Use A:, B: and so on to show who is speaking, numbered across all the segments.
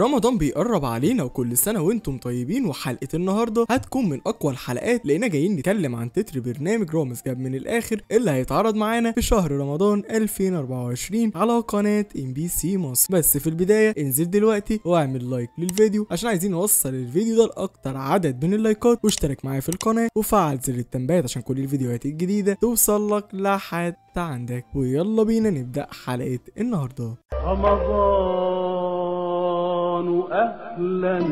A: رمضان بيقرب علينا وكل سنة وانتم طيبين وحلقة النهاردة هتكون من أقوى الحلقات لأننا جايين نتكلم عن تتر برنامج رامز جاب من الآخر اللي هيتعرض معانا في شهر رمضان 2024 على قناة ام بي سي مصر بس في البداية انزل دلوقتي واعمل لايك للفيديو عشان عايزين نوصل الفيديو ده لأكتر عدد من اللايكات واشترك معايا في القناة وفعل زر التنبيهات عشان كل الفيديوهات الجديدة توصل لك لحد عندك ويلا بينا نبدأ حلقة النهاردة
B: رمضان أهلا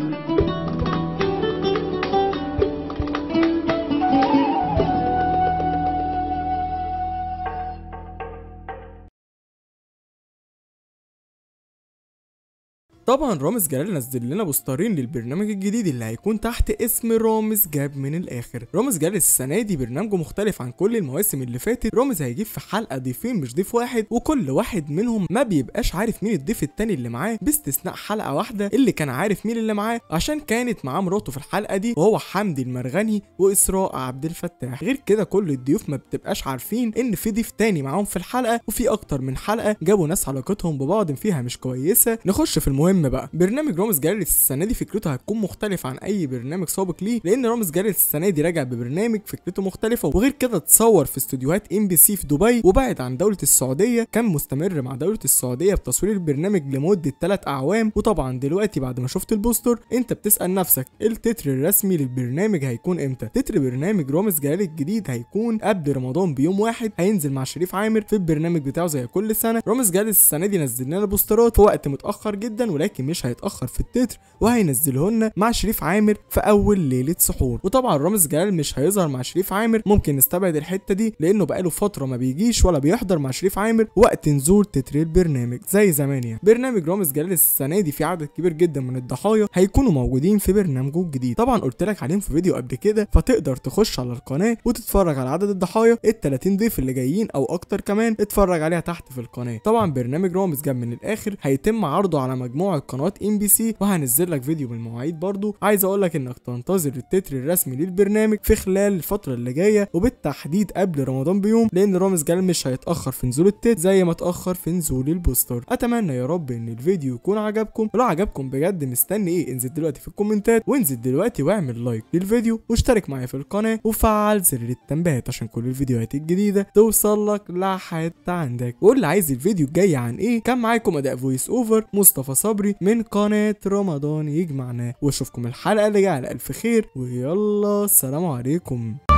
A: طبعا رامز جلال نزل لنا بوسترين للبرنامج الجديد اللي هيكون تحت اسم رامز جاب من الاخر رامز جلال السنه دي برنامجه مختلف عن كل المواسم اللي فاتت رامز هيجيب في حلقه ضيفين مش ضيف واحد وكل واحد منهم ما بيبقاش عارف مين الضيف التاني اللي معاه باستثناء حلقه واحده اللي كان عارف مين اللي معاه عشان كانت معاه مراته في الحلقه دي وهو حمدي المرغني واسراء عبد الفتاح غير كده كل الضيوف ما بتبقاش عارفين ان في ضيف تاني معاهم في الحلقه وفي اكتر من حلقه جابوا ناس علاقتهم ببعض فيها مش كويسه نخش في المهم بقى برنامج رامز جاري السنه دي فكرته هتكون مختلفه عن اي برنامج سابق ليه لان رامز جاري السنه دي راجع ببرنامج فكرته مختلفه وغير كده اتصور في استوديوهات ام بي سي في دبي وبعد عن دوله السعوديه كان مستمر مع دوله السعوديه بتصوير البرنامج لمده 3 اعوام وطبعا دلوقتي بعد ما شفت البوستر انت بتسال نفسك التتر الرسمي للبرنامج هيكون امتى تتر برنامج رامز جلال الجديد هيكون قبل رمضان بيوم واحد هينزل مع شريف عامر في البرنامج بتاعه زي كل سنه رامز جلال السنه دي نزل لنا بوسترات في وقت متاخر جدا ولكن مش هيتاخر في التتر وهينزله لنا مع شريف عامر في اول ليله سحور وطبعا رامز جلال مش هيظهر مع شريف عامر ممكن نستبعد الحته دي لانه بقاله فتره ما بيجيش ولا بيحضر مع شريف عامر وقت نزول تتر البرنامج زي زمان يعني برنامج رامز جلال السنه دي في عدد كبير جدا من الضحايا هيكونوا موجودين في برنامجه الجديد طبعا قلت لك عليهم في فيديو قبل كده فتقدر تخش على القناه وتتفرج على عدد الضحايا ال 30 ضيف اللي جايين او اكتر كمان اتفرج عليها تحت في القناه طبعا برنامج رامز جاب من الاخر هيتم عرضه على مجموعه قنوات ام بي سي وهنزل لك فيديو بالمواعيد برضو عايز اقول لك انك تنتظر التتر الرسمي للبرنامج في خلال الفتره اللي جايه وبالتحديد قبل رمضان بيوم لان رامز جلال مش هيتاخر في نزول التتر زي ما اتاخر في نزول البوستر اتمنى يا رب ان الفيديو يكون عجبكم ولو عجبكم بجد مستني ايه انزل دلوقتي في الكومنتات وانزل دلوقتي واعمل لايك للفيديو واشترك معايا في القناه وفعل زر التنبيهات عشان كل الفيديوهات الجديده توصل لك لحد عندك واللي عايز الفيديو الجاي عن ايه كان معاكم اداء فويس اوفر مصطفى صبري من قناه رمضان يجمعنا واشوفكم الحلقه اللي جايه على الف خير ويلا السلام عليكم